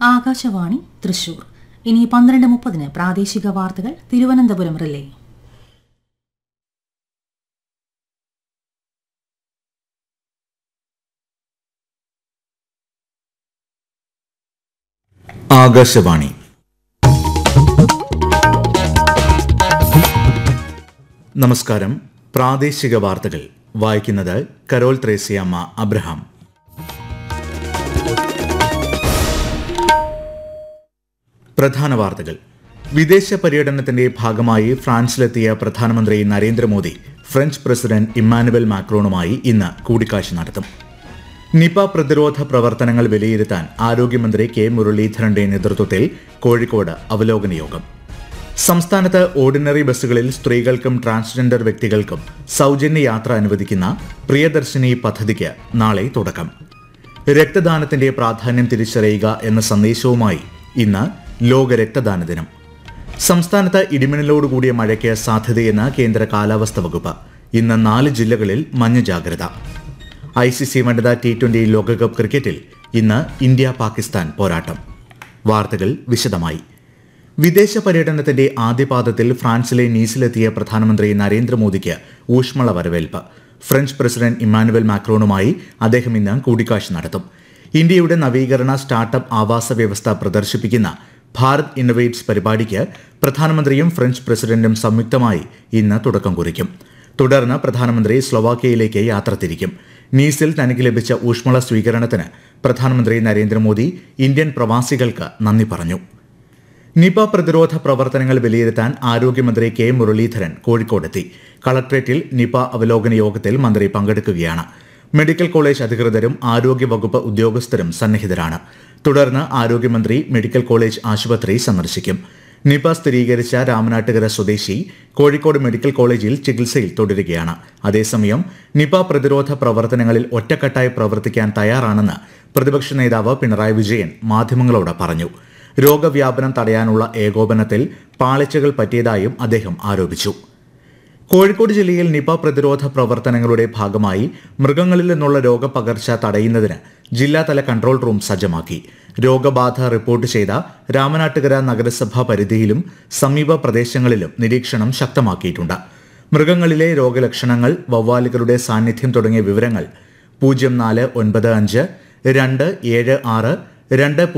ആകാശവാണി തൃശൂർ ഇനി പന്ത്രണ്ട് മുപ്പതിന് പ്രാദേശിക വാർത്തകൾ തിരുവനന്തപുരം റിലേ ആകാശവാണി നമസ്കാരം പ്രാദേശിക വാർത്തകൾ വായിക്കുന്നത് കരോൾ ത്രേസ്യാമ്മ അബ്രഹാം പ്രധാന വാർത്തകൾ വിദേശ പര്യടനത്തിന്റെ ഭാഗമായി ഫ്രാൻസിലെത്തിയ പ്രധാനമന്ത്രി നരേന്ദ്രമോദി ഫ്രഞ്ച് പ്രസിഡന്റ് ഇമ്മാനുവൽ മാക്രോണുമായി ഇന്ന് കൂടിക്കാഴ്ച നടത്തും നിപ പ്രതിരോധ പ്രവർത്തനങ്ങൾ വിലയിരുത്താൻ ആരോഗ്യമന്ത്രി കെ മുരളീധരന്റെ നേതൃത്വത്തിൽ കോഴിക്കോട് അവലോകന യോഗം സംസ്ഥാനത്ത് ഓർഡിനറി ബസ്സുകളിൽ സ്ത്രീകൾക്കും ട്രാൻസ്ജെൻഡർ വ്യക്തികൾക്കും സൗജന്യ യാത്ര അനുവദിക്കുന്ന പ്രിയദർശിനി പദ്ധതിക്ക് നാളെ തുടക്കം രക്തദാനത്തിന്റെ പ്രാധാന്യം തിരിച്ചറിയുക എന്ന സന്ദേശവുമായി ഇന്ന് ലോക രക്തദാന ദിനം സംസ്ഥാനത്ത് ഇടിമിന്നലോടുകൂടിയ മഴയ്ക്ക് സാധ്യതയെന്ന് കേന്ദ്ര കാലാവസ്ഥ വകുപ്പ് ഇന്ന് നാല് ജില്ലകളിൽ മഞ്ഞ ജാഗ്രത ഐ സി സി വനിതാ ടി ട്വന്റി ലോകകപ്പ് ക്രിക്കറ്റിൽ ഇന്ന് ഇന്ത്യ പാകിസ്ഥാൻ പോരാട്ടം വാർത്തകൾ വിശദമായി വിദേശ പര്യടനത്തിന്റെ ആദ്യപാദത്തിൽ ഫ്രാൻസിലെ നീസിലെത്തിയ പ്രധാനമന്ത്രി നരേന്ദ്രമോദിക്ക് ഊഷ്മള വരവേൽപ്പ് ഫ്രഞ്ച് പ്രസിഡന്റ് ഇമ്മാനുവൽ മാക്രോണുമായി അദ്ദേഹം ഇന്ന് കൂടിക്കാഴ്ച നടത്തും ഇന്ത്യയുടെ നവീകരണ സ്റ്റാർട്ടപ്പ് ആവാസ വ്യവസ്ഥ പ്രദർശിപ്പിക്കുന്ന ഭാരത് ഇന്നൊവേറ്റ്സ് പരിപാടിക്ക് പ്രധാനമന്ത്രിയും ഫ്രഞ്ച് പ്രസിഡന്റും സംയുക്തമായി ഇന്ന് തുടക്കം കുറിക്കും തുടർന്ന് പ്രധാനമന്ത്രി സ്ലൊവാക്യയിലേക്ക് യാത്ര തിരിക്കും നീസിൽ തനിക്ക് ലഭിച്ച ഊഷ്മള സ്വീകരണത്തിന് പ്രധാനമന്ത്രി നരേന്ദ്രമോദി ഇന്ത്യൻ പ്രവാസികൾക്ക് നന്ദി പറഞ്ഞു നിപ പ്രതിരോധ പ്രവർത്തനങ്ങൾ വിലയിരുത്താൻ ആരോഗ്യമന്ത്രി കെ മുരളീധരൻ കോഴിക്കോടെത്തി കളക്ട്രേറ്റിൽ നിപ അവലോകന യോഗത്തിൽ മന്ത്രി പങ്കെടുക്കുകയാണ് മെഡിക്കൽ കോളേജ് അധികൃതരും ആരോഗ്യവകുപ്പ് ഉദ്യോഗസ്ഥരും സന്നിഹിതരാണ് തുടർന്ന് ആരോഗ്യമന്ത്രി മെഡിക്കൽ കോളേജ് ആശുപത്രി സന്ദർശിക്കും നിപ സ്ഥിരീകരിച്ച രാമനാട്ടുകര സ്വദേശി കോഴിക്കോട് മെഡിക്കൽ കോളേജിൽ ചികിത്സയിൽ തുടരുകയാണ് അതേസമയം നിപ പ്രതിരോധ പ്രവർത്തനങ്ങളിൽ ഒറ്റക്കെട്ടായി പ്രവർത്തിക്കാൻ തയ്യാറാണെന്ന് പ്രതിപക്ഷ നേതാവ് പിണറായി വിജയൻ മാധ്യമങ്ങളോട് പറഞ്ഞു രോഗവ്യാപനം തടയാനുള്ള ഏകോപനത്തിൽ പാളിച്ചകൾ പറ്റിയതായും അദ്ദേഹം ആരോപിച്ചു കോഴിക്കോട് ജില്ലയിൽ നിപ പ്രതിരോധ പ്രവർത്തനങ്ങളുടെ ഭാഗമായി മൃഗങ്ങളിൽ നിന്നുള്ള രോഗപകർച്ച തടയുന്നതിന് ജില്ലാതല കൺട്രോൾ റൂം സജ്ജമാക്കി രോഗബാധ റിപ്പോർട്ട് ചെയ്ത രാമനാട്ടുകര നഗരസഭാ പരിധിയിലും സമീപ പ്രദേശങ്ങളിലും നിരീക്ഷണം ശക്തമാക്കിയിട്ടുണ്ട് മൃഗങ്ങളിലെ രോഗലക്ഷണങ്ങൾ വവ്വാലുകളുടെ സാന്നിധ്യം തുടങ്ങിയ വിവരങ്ങൾ പൂജ്യം നാല് ഒൻപത് അഞ്ച് രണ്ട് ഏഴ് ആറ് രണ്ട്